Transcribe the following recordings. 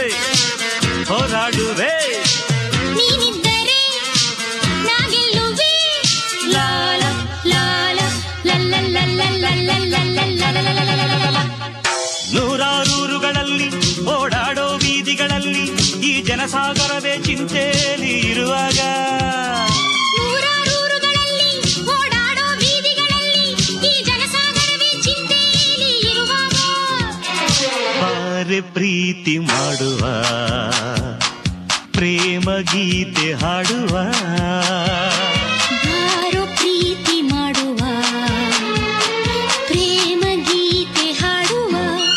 ಹೋರಾಡುವೆ ನೀನಿದ್ದರೆ ನಾ ಗೆಲ್ಲುವೆ ಲಾಲ ಲಾಲ ಲಲ್ಲಲ್ಲಲ್ಲಲ್ಲಲ್ಲಲ್ಲಲ್ಲಲ್ಲಲ್ಲಲ್ಲಲ್ಲಲ್ಲಲ್ಲ. ನೂರಾರೂರುಗಳಲ್ಲಿ ಓಡಾಡೋ ಬೀದಿಗಳಲ್ಲಿ ಈ ಜನಸಾಗರವೇ ಚಿಂತೆಯಲ್ಲಿ ಇರುವಾಗ ನೂರಾರೂರುಗಳಲ್ಲಿ ಓಡಾಡೋ ಬೀದಿಗಳಲ್ಲಿ ಈ ಜನಸಾಗರವೇ ಚಿಂತೆಯಲ್ಲಿ ಇರುವಾಗ ಬಾರೆ ಪ್ರೀತಿ ಮಾಡುವ ಪ್ರೇಮ ಗೀತೆ ಹಾಡುವ ಯಾರೋ ಪ್ರೀತಿ ಮಾಡುವ ಪ್ರೇಮ ಗೀತೆ ಹಾಡುವ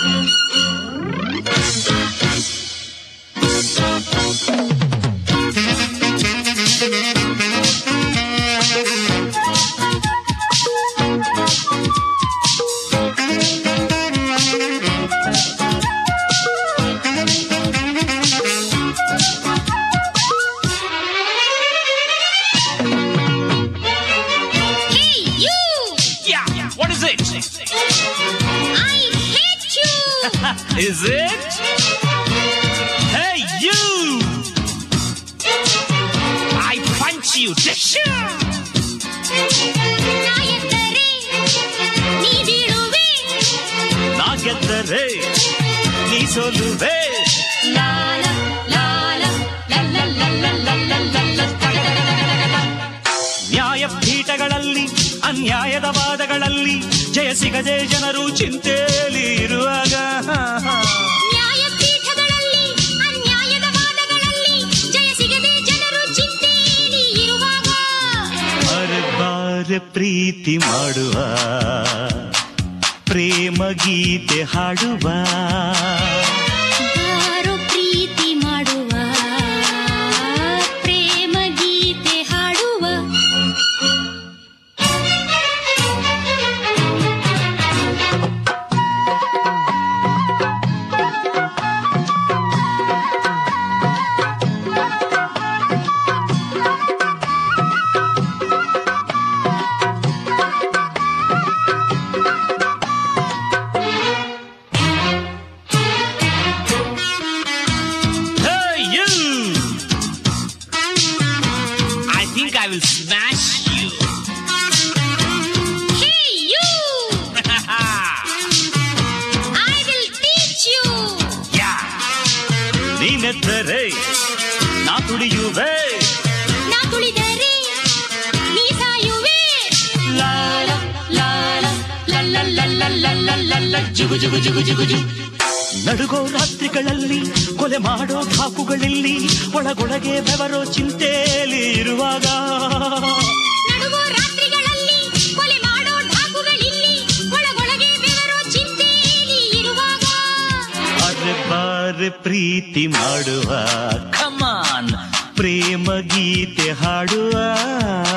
Hey, you! Yeah, what is it? I hate you! Is it? Hey, you! I punch you. ನಾ ಎದ್ದರೆ ನೀ ಬೀಳುವೆ ನಾ ಗೆದ್ದರೆ ನೀ ಸೋಲುವೆ ಲಾಲ ಲಾಲ ಲಲ್ಲಲ್ಲಲ್ಲಲ್ಲಲ್ಲಲ್ಲಲ್ಲ. ನ್ಯಾಯಪೀಠಗಳಲ್ಲಿ ಅನ್ಯಾಯದ ವಾದಗಳಲ್ಲಿ ಜಯ ಸಿಗದೆ ಜನರು ಚಿಂತೆಯಲ್ಲಿ ಇರುವಾಗ ನ್ಯಾಯಪೀಠಗಳಲ್ಲಿ ಅನ್ಯಾಯದ ವಾದಗಳಲ್ಲಿ ಜಯ ಸಿಗದೆ ಜನರು ಚಿಂತೆಯಲ್ಲಿ ಇರುವಾಗ ಬಾರೆ ಬಾರೆ ಪ್ರೀತಿ ಮಾಡುವ ಪ್ರೇಮ ಗೀತೆ ಹಾಡುವ ಯಾರೋ ಪ್ರೀತಿ ಮಾಡುವ ಪ್ರೇಮ ಗೀತೆ ಹಾಡುವ Hey, you! I think I will smash you. Hey you I will teach you yeah. ನೀನೆದ್ದರೆ ನಾ ತುಳಿಯುವೆ ನಾ ತುಳಿದರೆ ನೀ ಸಾಯುವೆ ಲಾಲ ಲಾಲ ಲಲ್ಲಲ್ಲಲ್ಲಲ್ಲಲ್ಲಲ್ಲ ಜುಗು ಜುಗು ಜುಗು ಜುಗು ಜು ನಡುಗೋ ರಾತ್ರಿಗಳಲ್ಲಿ ಕೊಲೆ ಮಾಡೋ ಠಾಕುಗಳಲ್ಲಿ ಒಳಗೊಳಗೆ ಬೆವರೋ ಚಿಂತೆಯಲ್ಲಿ ಇರುವಾಗ ನಡುಗೋ ರಾತ್ರಿಗಳಲ್ಲಿ ಕೊಲೆ ಮಾಡೋ ಢಾಕುಗಳಿಲ್ಲಿ ಒಳಗೊಳಗೆ ಬೆವರೋ ಚಿಂತೆಯಲ್ಲಿ ಇರುವಾಗ ಅರೆ ಬಾರೆ ಪ್ರೀತಿ ಮಾಡುವ ಕಮಾನ್ ಪ್ರೇಮ ಗೀತೆ ಹಾಡುವ